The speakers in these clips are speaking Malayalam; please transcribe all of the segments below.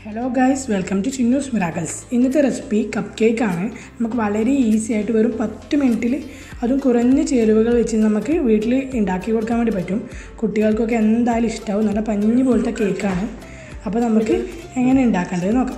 hello guys welcome to Chinnu's miracles ഇന്നത്തെ റെസിപ്പി കപ്പ് കേക്ക് ആണ് നമുക്ക് വളരെ ഈസി ആയിട്ട് വെറും പത്ത് മിനിറ്റിൽ അതും കുറഞ്ഞ ചേരുവകൾ വെച്ച് നമുക്ക് വീട്ടിൽ ഉണ്ടാക്കി കൊടുക്കാൻ വേണ്ടി പറ്റും കുട്ടികൾക്കൊക്കെ എന്തായാലും ഇഷ്ടമാവും നല്ല പഞ്ഞി പോലത്തെ കേക്കാണ് അപ്പോൾ നമുക്ക് എങ്ങനെ ഉണ്ടാക്കേണ്ടത് നോക്കാം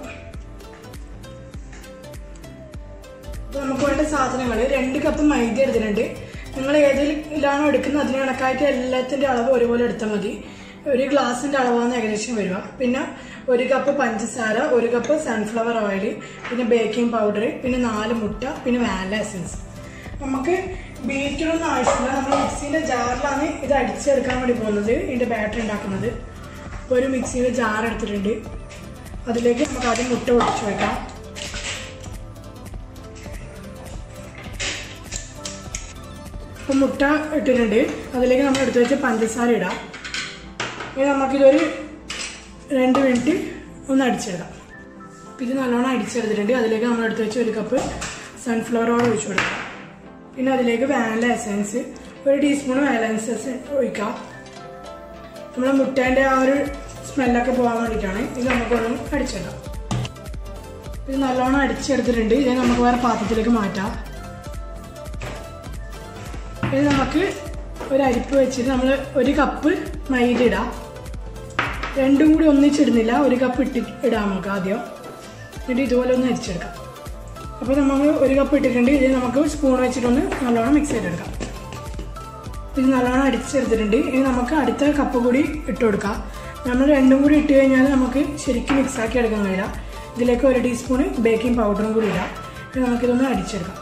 അപ്പോൾ നമുക്ക് വേണ്ട സാധനങ്ങൾ രണ്ട് കപ്പ് മൈദ എടുത്തിട്ടുണ്ട് നിങ്ങൾ ഏതിലാണോ എടുക്കുന്നത് അതിന് കണക്കായിട്ട് എല്ലാത്തിൻ്റെ അളവ് ഒരുപോലെ എടുത്താൽ മതി ഒരു ഗ്ലാസിൻ്റെ അളവാണ് ഏകദേശം വരിക പിന്നെ ഒരു കപ്പ് പഞ്ചസാര ഒരു കപ്പ് സൺഫ്ലവർ ഓയിൽ പിന്നെ ബേക്കിംഗ് പൗഡർ പിന്നെ നാല് മുട്ട പിന്നെ വാനില എസൻസ് നമുക്ക് ബീറ്ററൊന്നും ആവശ്യമില്ല നമ്മൾ മിക്സിൻ്റെ ജാറിലാണ് ഇത് അടിച്ചെടുക്കാൻ വേണ്ടി പോകുന്നത് ഇതിൻ്റെ ബാറ്ററി ഉണ്ടാക്കുന്നത് അപ്പോൾ ഒരു മിക്സിയുടെ ജാർ എടുത്തിട്ടുണ്ട് അതിലേക്ക് നമുക്ക് ആദ്യം മുട്ട ഒഴിച്ചു വെക്കാം അപ്പോൾ മുട്ട ഇട്ടിട്ടുണ്ട് അതിലേക്ക് നമ്മൾ എടുത്ത് വെച്ച പഞ്ചസാര ഇടാം ഇനി നമുക്കിതൊരു രണ്ട് മിനിറ്റ് ഒന്ന് അടിച്ചെടുക്കാം അപ്പോൾ ഇത് നല്ലോണം അടിച്ചെടുത്തിട്ടുണ്ട് അതിലേക്ക് നമ്മൾ എടുത്ത് വെച്ച ഒരു കപ്പ് സൺഫ്ലവർ ഓയിൽ ഒഴിച്ചു കൊടുക്കാം പിന്നെ അതിലേക്ക് വാനില എസൻസ് ഒരു ടീസ്പൂൺ വാനില എസൻസ് ഒഴിക്കാം നമ്മൾ മുട്ടേൻ്റെ ആ ഒരു സ്മെല്ലൊക്കെ പോകാൻ വേണ്ടിയിട്ടാണ് ഇത് നമുക്കൊന്ന് അടിച്ചെടുക്കാം ഇത് നല്ലോണം അടിച്ചെടുത്തിട്ടുണ്ട് ഇത് നമുക്ക് വേറെ പാത്രത്തിലേക്ക് മാറ്റാം ഇത് നമുക്ക് ഒരു അരിപ്പ് വെച്ചിട്ട് നമ്മൾ ഒരു കപ്പ് മൈദ ഇടാം രണ്ടും കൂടി ഒന്നിച്ചിടുന്നില്ല ഒരു കപ്പ് ഇട്ടി ഇടാം നമുക്ക് ആദ്യം എന്നിട്ട് ഇതുപോലെ ഒന്ന് അരിച്ചെടുക്കാം അപ്പോൾ നമ്മൾ ഒരു കപ്പ് ഇട്ടിട്ടുണ്ട് ഇത് നമുക്ക് സ്പൂൺ വെച്ചിട്ടൊന്ന് നല്ലോണം മിക്സ് ചെയ്തെടുക്കാം ഇത് നല്ലോണം അടിച്ചെടുത്തിട്ടുണ്ട് ഇനി നമുക്ക് അടുത്ത കപ്പ് കൂടി ഇട്ട് കൊടുക്കാം നമ്മൾ രണ്ടും കൂടി ഇട്ട് കഴിഞ്ഞാൽ നമുക്ക് ശരിക്കും മിക്സാക്കി എടുക്കാൻ കഴിയില്ല ഇതിലേക്ക് ഒരു ടീസ്പൂണ് ബേക്കിംഗ് പൗഡറും കൂടി ഇടാം ഇനി നമുക്കിതൊന്ന് അടിച്ചെടുക്കാം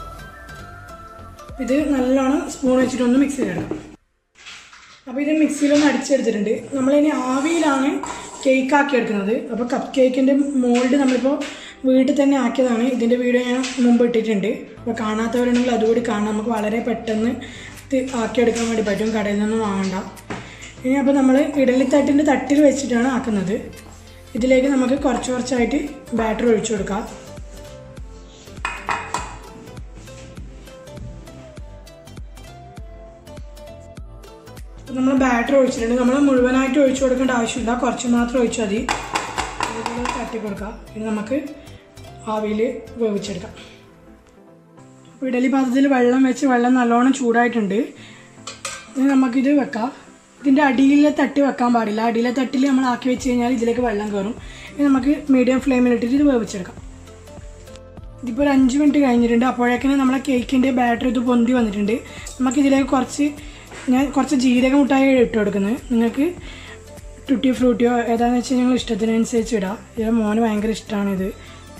ഇത് നല്ലോണം സ്പൂൺ വെച്ചിട്ടൊന്ന് മിക്സ് ചെയ്തെടുക്കാം അപ്പോൾ ഇത് മിക്സിയിലൊന്ന് അടിച്ചെടുത്തിട്ടുണ്ട് നമ്മളിനി ആവിയിലാണ് കേക്ക് ആക്കി എടുക്കുന്നത് അപ്പോൾ കപ്പ് കേക്കിൻ്റെ മോൾഡ് നമ്മളിപ്പോൾ വീട്ടിൽ തന്നെ ആക്കിയതാണ് ഇതിൻ്റെ വീഡിയോ ഞാൻ മുമ്പ് ഇട്ടിട്ടുണ്ട് അപ്പോൾ കാണാത്തവരുണ്ടെങ്കിൽ അതുകൂടി കാണാം നമുക്ക് വളരെ പെട്ടെന്ന് ഇത് ആക്കിയെടുക്കാൻ വേണ്ടി പറ്റും കടയിൽ നിന്നും വാങ്ങണ്ട ഇനി അപ്പോൾ നമ്മൾ ഇഡലിത്തട്ടിൻ്റെ തട്ടിൽ വെച്ചിട്ടാണ് ആക്കുന്നത് ഇതിലേക്ക് നമുക്ക് കുറച്ച് കുറച്ചായിട്ട് ബാറ്റർ ഒഴിച്ചു കൊടുക്കാം നമ്മൾ ബാറ്റർ ഒഴിച്ചിട്ടുണ്ട് നമ്മൾ മുഴുവനായിട്ട് ഒഴിച്ചു കൊടുക്കേണ്ട ആവശ്യമില്ല കുറച്ച് മാത്രം ഒഴിച്ചാൽ മതി അതുപോലെ തട്ടി കൊടുക്കാം ഇനി നമുക്ക് ആവിയിൽ വേവിച്ചെടുക്കാം അപ്പോൾ ഇഡലി പാത്രത്തിൽ വെള്ളം വെച്ച് വെള്ളം നല്ലോണം ചൂടായിട്ടുണ്ട് ഇനി നമുക്കിത് വെക്കാം ഇതിൻ്റെ അടിയിലെ തട്ട് വെക്കാൻ പാടില്ല അടിയിലെ തട്ടിൽ നമ്മൾ ആക്കി വെച്ച് കഴിഞ്ഞാൽ ഇതിലേക്ക് വെള്ളം കയറും ഇനി നമുക്ക് മീഡിയം ഫ്ലെയിമിലിട്ടിട്ട് ഇത് വേവിച്ചെടുക്കാം ഇതിപ്പോൾ ഒരു അഞ്ച് മിനിറ്റ് കഴിഞ്ഞിട്ടുണ്ട് അപ്പോഴേക്കിന് നമ്മളെ കേക്കിൻ്റെ ബാറ്റർ ഇത് പൊന്തി വന്നിട്ടുണ്ട് നമുക്കിതിലേക്ക് കുറച്ച് ഞാൻ കുറച്ച് ജീരക മുട്ടായി ഇട്ട് കൊടുക്കുന്നത് നിങ്ങൾക്ക് ടുട്ടി ഫ്രൂട്ടിയോ ഏതാണെന്ന് വെച്ചാൽ ഞങ്ങൾ ഇഷ്ടത്തിനനുസരിച്ച് ഇടാം ഇതിൻ്റെ മോന് ഭയങ്കര ഇഷ്ടമാണ് ഇത്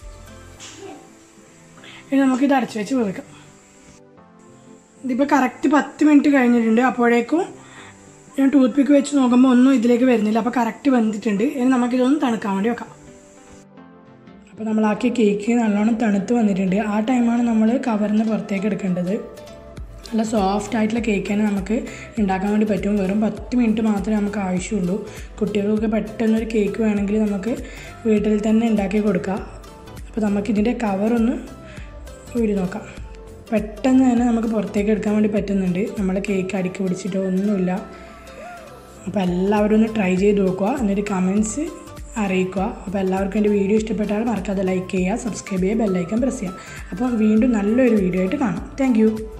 ഇനി നമുക്കിത് അടച്ചു വെച്ച് വേവിക്കാം ഇതിപ്പോൾ കറക്റ്റ് പത്ത് മിനിറ്റ് കഴിഞ്ഞിട്ടുണ്ട് അപ്പോഴേക്കും ഞാൻ ടൂത്ത് പിക്ക് വെച്ച് നോക്കുമ്പോൾ ഒന്നും ഇതിലേക്ക് വരുന്നില്ല അപ്പോൾ കറക്റ്റ് വെന്തിട്ടുണ്ട് ഇനി നമുക്കിതൊന്ന് തണുക്കാൻ വേണ്ടി വെക്കാം അപ്പോൾ നമ്മളാക്കിയ കേക്ക് നല്ലോണം തണുത്ത് വന്നിട്ടുണ്ട് ആ ടൈമാണ് നമ്മൾ കവറിന്ന് പുറത്തേക്ക് എടുക്കേണ്ടത് നല്ല സോഫ്റ്റ് ആയിട്ടുള്ള കേക്ക് തന്നെ നമുക്ക് ഉണ്ടാക്കാൻ വേണ്ടി പറ്റും വെറും പത്ത് മിനിറ്റ് മാത്രമേ നമുക്ക് ആവശ്യമുള്ളൂ കുട്ടികൾക്കൊക്കെ പെട്ടെന്നൊരു കേക്ക് വേണമെങ്കിൽ നമുക്ക് വീട്ടിൽ തന്നെ ഉണ്ടാക്കി കൊടുക്കാം അപ്പോൾ നമുക്കിതിൻ്റെ കവറൊന്ന് ഊരി നോക്കാം പെട്ടെന്ന് തന്നെ നമുക്ക് പുറത്തേക്ക് എടുക്കാൻ വേണ്ടി പറ്റുന്നുണ്ട് നമ്മൾ കേക്ക് അടുക്കി പിടിച്ചിട്ടോ ഒന്നുമില്ല അപ്പോൾ എല്ലാവരും ഒന്ന് ട്രൈ ചെയ്ത് നോക്കുക എന്നിട്ട് കമൻസ് അറിയിക്കുക അപ്പോൾ എല്ലാവർക്കും എൻ്റെ വീഡിയോ ഇഷ്ടപ്പെട്ടാൽ മറക്കാതെ ലൈക്ക് ചെയ്യുക സബ്സ്ക്രൈബ് ചെയ്യുക ബെല്ലൈക്കൻ പ്രസ് ചെയ്യുക അപ്പോൾ വീണ്ടും നല്ലൊരു വീഡിയോ ആയിട്ട് കാണാം താങ്ക്